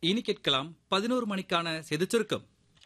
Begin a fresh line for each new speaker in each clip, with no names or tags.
இனி கேட்கலாம் பதினோரு மணிக்கான செய்திச் சுருக்கம்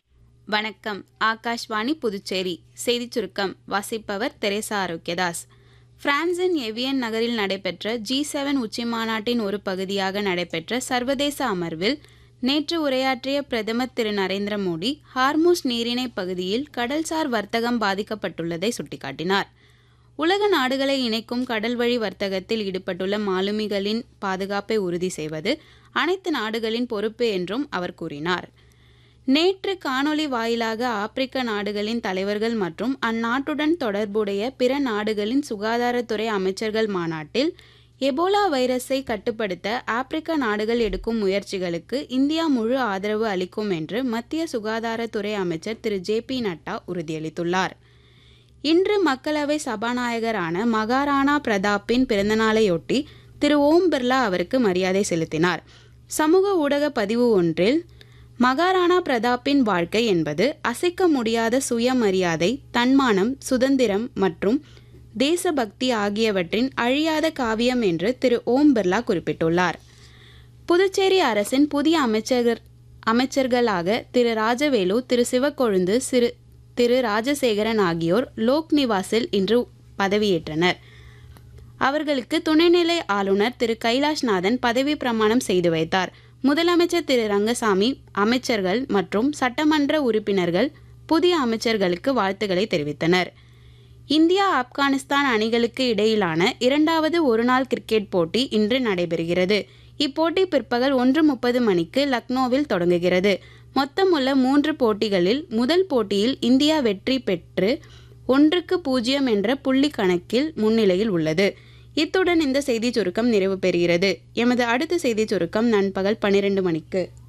வணக்கம் ஆகாஷ்வாணி புதுச்சேரி செய்திச் சுருக்கம் வாசிப்பவர் தெரேசா ஆரோக்கியதாஸ் பிரான்சின் எவியன் நகரில் நடைபெற்ற ஜி செவன் உச்சிமாநாட்டின் ஒரு பகுதியாக நடைபெற்ற சர்வதேச அமர்வில் நேற்று உரையாற்றிய பிரதமர் திரு நரேந்திர மோடி ஹார்மூஸ் நீரிணை பகுதியில் கடல்சார் வர்த்தகம் பாதிக்கப்பட்டுள்ளதை சுட்டிக்காட்டினார் உலக நாடுகளை இணைக்கும் கடல்வழி வர்த்தகத்தில் ஈடுபட்டுள்ள மாலுமிகளின் பாதுகாப்பை உறுதி செய்வது அனைத்து நாடுகளின் பொறுப்பு என்றும் அவர் கூறினார் நேற்று காணொளி வாயிலாக ஆப்பிரிக்க நாடுகளின் தலைவர்கள் மற்றும் அந்நாட்டுடன் தொடர்புடைய பிற நாடுகளின் சுகாதாரத்துறை அமைச்சர்கள் மாநாட்டில் எபோலா வைரஸை கட்டுப்படுத்த ஆப்பிரிக்க நாடுகள் எடுக்கும் முயற்சிகளுக்கு இந்தியா முழு ஆதரவு அளிக்கும் என்று மத்திய சுகாதாரத்துறை அமைச்சர் திரு ஜே பி நட்டா உறுதியளித்துள்ளார் இன்று மக்களவை சபாநாயகரான மகாராணா பிரதாப்பின் பிறந்தநாளையொட்டி திரு ஓம் பிர்லா அவருக்கு மரியாதை செலுத்தினார் சமூக ஊடக பதிவு ஒன்றில் மகாராணா பிரதாப்பின் வாழ்க்கை என்பது அசைக்க முடியாத சுயமரியாதை தன்மானம் சுதந்திரம் மற்றும் தேசபக்தி ஆகியவற்றின் அழியாத காவியம் என்று திரு ஓம் பிர்லா குறிப்பிட்டுள்ளார் புதுச்சேரி அரசின் புதிய அமைச்சர் அமைச்சர்களாக திரு ராஜவேலு திரு சிவக்கொழுந்து சிறு திரு ராஜசேகரன் ஆகியோர் லோக் நிவாஸில் இன்று பதவியேற்றனர் அவர்களுக்கு துணைநிலை ஆளுநர் திரு கைலாஷ்நாதன் பதவி பிரமாணம் செய்து வைத்தார் முதலமைச்சர் திரு ரங்கசாமி அமைச்சர்கள் மற்றும் சட்டமன்ற உறுப்பினர்கள் புதிய அமைச்சர்களுக்கு வாழ்த்துக்களை தெரிவித்தனர் இந்தியா ஆப்கானிஸ்தான் அணிகளுக்கு இடையிலான இரண்டாவது ஒருநாள் கிரிக்கெட் போட்டி இன்று நடைபெறுகிறது இப்போட்டி பிற்பகல் ஒன்று முப்பது மணிக்கு லக்னோவில் தொடங்குகிறது மொத்தமுள்ள மூன்று போட்டிகளில் முதல் போட்டியில் இந்தியா வெற்றி பெற்று ஒன்றுக்கு பூஜ்ஜியம் என்ற புள்ளி கணக்கில் முன்னிலையில் உள்ளது இத்துடன் இந்த செய்திச் சுருக்கம் நிறைவு பெறுகிறது எமது அடுத்த செய்திச் சுருக்கம் நண்பகல் பன்னிரண்டு மணிக்கு